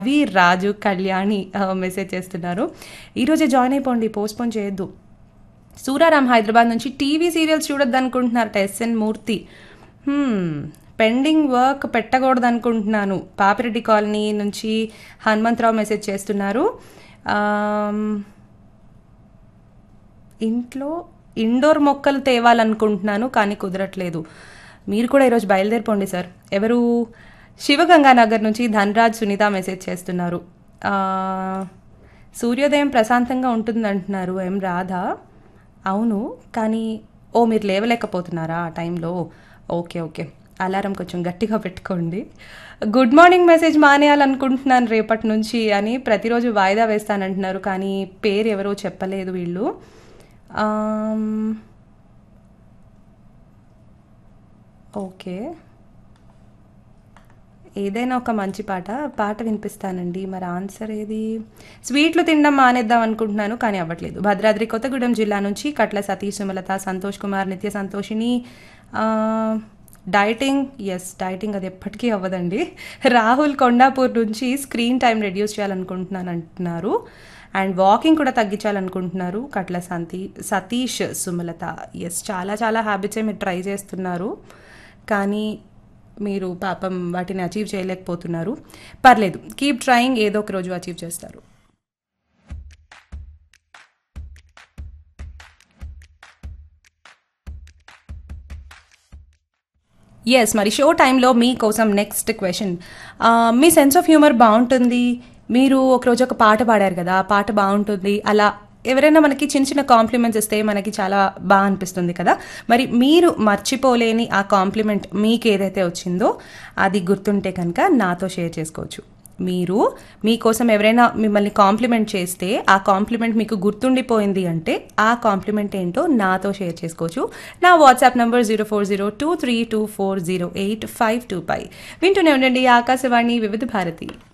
వి రాజు కళ్యాణి ఆ, మెసేజ్ చేస్తున్నారు ఈరోజే జాయిన్ అయిపోండి పోస్ట్పోన్ చేయొద్దు సూరారాం హైదరాబాద్ నుంచి టీవీ సీరియల్స్ చూడొద్దు అనుకుంటున్నారట ఎస్ఎన్ మూర్తి హ్మ్, పెండింగ్ వర్క్ పెట్టకూడదు అనుకుంటున్నాను పాపిరెడ్డి కాలనీ నుంచి హనుమంతరావు మెసేజ్ చేస్తున్నారు ఆమ్, ఇంట్లో ఇండోర్ మొక్కలు తేవాలనుకుంటున్నాను కానీ కుదరట్లేదు మీరు కూడా ఈరోజు బయలుదేరిపోండి సార్ ఎవరు శివగంగానగర్ నుంచి ధనరాజ్ సునీత మెసేజ్ చేస్తున్నారు ఆ, సూర్యోదయం ప్రశాంతంగా ఉంటుంది అంటున్నారు ఎం రాధా అవును కానీ ఓ మీరు లేవలేకపోతున్నారా ఆ టైంలో ఓకే ఓకే అలారం కొంచెం గట్టిగా పెట్టుకోండి గుడ్ మార్నింగ్ మెసేజ్ మానేయాలనుకుంటున్నాను రేపటి నుంచి అని ప్రతిరోజు వాయిదా వేస్తానంటున్నారు కానీ పేరు ఎవరో చెప్పలేదు వీళ్ళు ఆమ్, ఓకే ఏదైనా ఒక మంచి పాట పాట వినిపిస్తానండి మరి ఆన్సర్ ఏది స్వీట్లు తినడం మానేద్దాం అనుకుంటున్నాను కానీ అవ్వట్లేదు భద్రాద్రి కొత్తగూడెం జిల్లా నుంచి కట్ల సతీష్ సుమలత సంతోష్ కుమార్ నిత్య సంతోషిని ఆ, డైటింగ్ ఎస్ డైటింగ్ అది ఎప్పటికీ అవ్వదండి రాహుల్ కొండాపూర్ నుంచి స్క్రీన్ టైం రెడ్యూస్ చేయాలనుకుంటున్నాను అంటున్నారు అండ్ వాకింగ్ కూడా తగ్గించాలనుకుంటున్నారు కట్ల సంతి సతీష్ సుమలత ఎస్ చాలా చాలా హ్యాబిట్సే మీరు ట్రై చేస్తున్నారు కానీ మీరు పాపం వాటిని అచీవ్ చేయలేకపోతున్నారు పర్లేదు కీప్ ట్రయింగ్ ఏదో ఒక రోజు అచీవ్ చేస్తారు ఎస్ మరి షో టైంలో మీకోసం నెక్స్ట్ క్వశ్చన్ మీ సెన్స్ ఆఫ్ హ్యూమర్ బాగుంటుంది మీరు ఒకరోజు ఒక పాట పాడారు కదా ఆ పాట బాగుంటుంది అలా ఎవరైనా మనకి చిన్న చిన్న కాంప్లిమెంట్స్ ఇస్తే మనకి చాలా బాగా అనిపిస్తుంది కదా మరి మీరు మర్చిపోలేని ఆ కాంప్లిమెంట్ మీకు ఏదైతే వచ్చిందో అది గుర్తుంటే కనుక నాతో షేర్ చేసుకోవచ్చు మీరు మీకోసం ఎవరైనా మిమ్మల్ని కాంప్లిమెంట్ చేస్తే ఆ కాంప్లిమెంట్ మీకు గుర్తుండిపోయింది అంటే ఆ కాంప్లిమెంట్ ఏంటో నాతో షేర్ చేసుకోవచ్చు నా WhatsApp number zero four zero two three two four zero eight five two five వింటూనే ఉండండి ఆకాశవాణి వివిధ భారతి